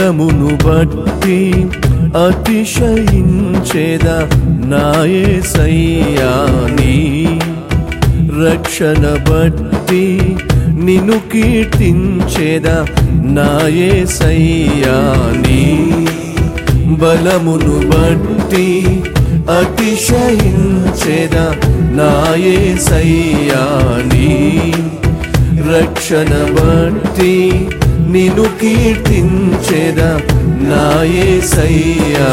బలమును బట్టి అతిశయించేద నాయసయ్యాని రక్షణ బట్టి నిన్ను కీర్తించేద నాయసయ్యాని బలమును బట్టి అతిశయించేద నాయసయ్యాని రక్షణ బట్టి నిన్ను కీర్తించేద నాయసయ్యా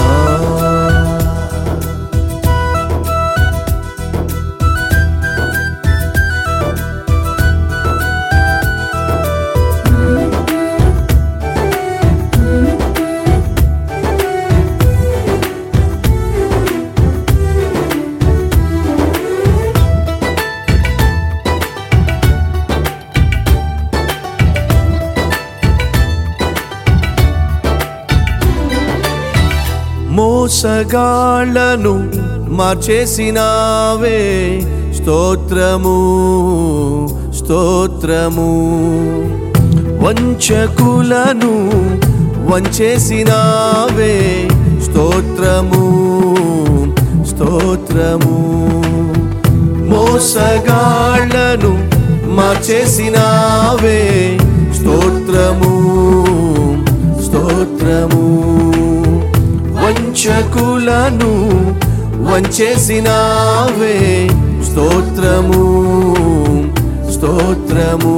మోసగాళ్లను మార్చేసినావే స్తోత్రము స్తోత్రము వంచకులను వంచేసినావే స్తోత్రము స్తోత్రము మోసగాళ్లను మార్చేసినావే స్తోత్రము స్తోత్రము వంచకులను వంచేసినావే స్తోత్రము స్తోత్రము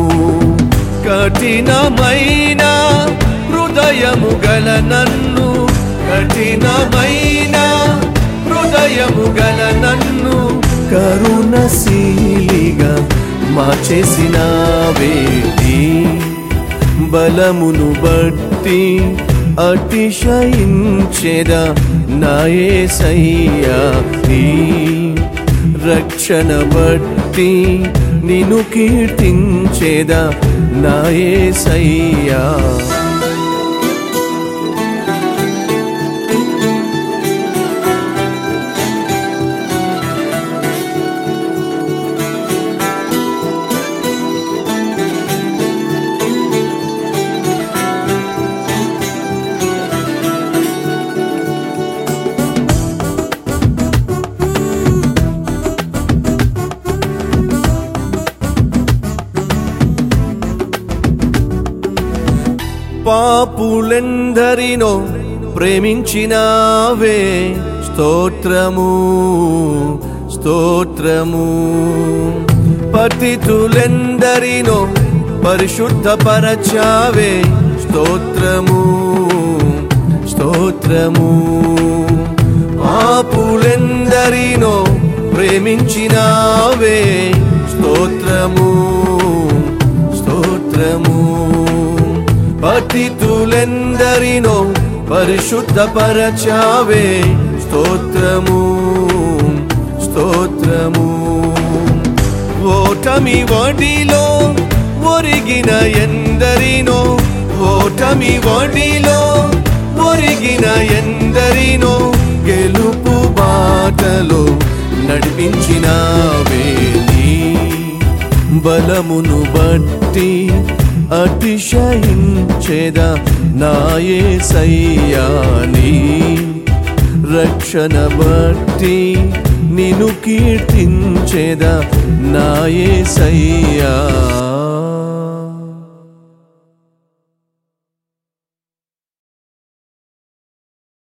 కఠినమైన హృదయము గల నన్ను కఠినమైన హృదయము గల నన్ను కరుణశీలిగా మార్చేసినావేది బలమును బట్టి అతిశయించేద నాయసయ్యా నీ రక్షణ బట్టి నిన్ను కీర్తించేద నాయసయ్యా పాపులెందరినో ప్రేమించినావే స్తోత్రము స్తోత్రము పతితులెందరినో పరిశుద్ధపరచావే స్తోత్రము స్తోత్రము పాపులెందరినో ప్రేమించినావే స్తోత్రము స్తోత్రము పతితులెందరినో పరిశుద్ధపరచావే స్తోత్రము స్తోత్రము ఓటమి వడిలో ఒరిగిన ఎందరినో ఓటమి వడిలో ఒరిగిన ఎందరినో గెలుపు బాటలో నడిపించినావే నీ బలమును బట్టి అతిశయించేద నాయే సయ్యాని రక్షణ బట్టి నిన్ను కీర్తించేద నాయే సయ్యా